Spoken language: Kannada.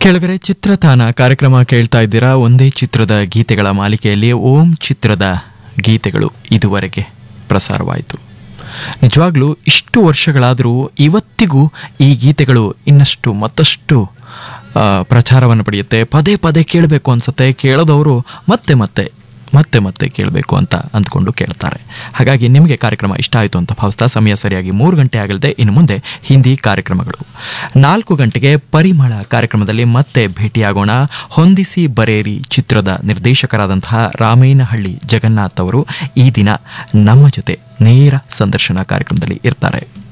ಕೆಳಗಡೆ ಚಿತ್ರತಾನ ಕಾರ್ಯಕ್ರಮ ಕೇಳ್ತಾ ಇದ್ದೀರಾ ಒಂದೇ ಚಿತ್ರದ ಗೀತೆಗಳ ಮಾಲಿಕೆಯಲ್ಲಿ ಓಂ ಚಿತ್ರದ ಗೀತೆಗಳು ಇದುವರೆಗೆ ಪ್ರಸಾರವಾಯಿತು ನಿಜವಾಗ್ಲೂ ಇಷ್ಟು ವರ್ಷಗಳಾದರೂ ಇವತ್ತಿಗೂ ಈ ಗೀತೆಗಳು ಇನ್ನಷ್ಟು ಮತ್ತಷ್ಟು ಆ, ಪ್ರಚಾರವನ್ನು ಪಡೆಯುತ್ತೆ ಪದೇ ಪದೇ ಕೇಳಬೇಕು ಅನ್ಸುತ್ತೆ ಕೇಳೋದವರು ಮತ್ತೆ ಮತ್ತೆ ಮತ್ತೆ ಮತ್ತೆ ಕೇಳಬೇಕು ಅಂತ ಅಂದ್ಕೊಂಡು ಕೇಳ್ತಾರೆ ಹಾಗಾಗಿ ನಿಮಗೆ ಕಾರ್ಯಕ್ರಮ ಇಷ್ಟ ಆಯಿತು ಅಂತ ಭಾವಿಸ್ತಾ ಸಮಯ ಸರಿಯಾಗಿ ಮೂರು ಗಂಟೆ ಆಗಲಿದೆ ಇನ್ನು ಮುಂದೆ ಹಿಂದಿ ಕಾರ್ಯಕ್ರಮಗಳು ನಾಲ್ಕು ಗಂಟೆಗೆ ಪರಿಮಳ ಕಾರ್ಯಕ್ರಮದಲ್ಲಿ ಮತ್ತೆ ಭೇಟಿಯಾಗೋಣ ಹೊಂದಿಸಿ ಬರೇರಿ ಚಿತ್ರದ ನಿರ್ದೇಶಕರಾದಂತಹ ರಾಮೇನಹಳ್ಳಿ ಜಗನ್ನಾಥ್ ಅವರು ಈ ದಿನ ನಮ್ಮ ಜೊತೆ ನೇರ ಸಂದರ್ಶನ ಕಾರ್ಯಕ್ರಮದಲ್ಲಿ ಇರ್ತಾರೆ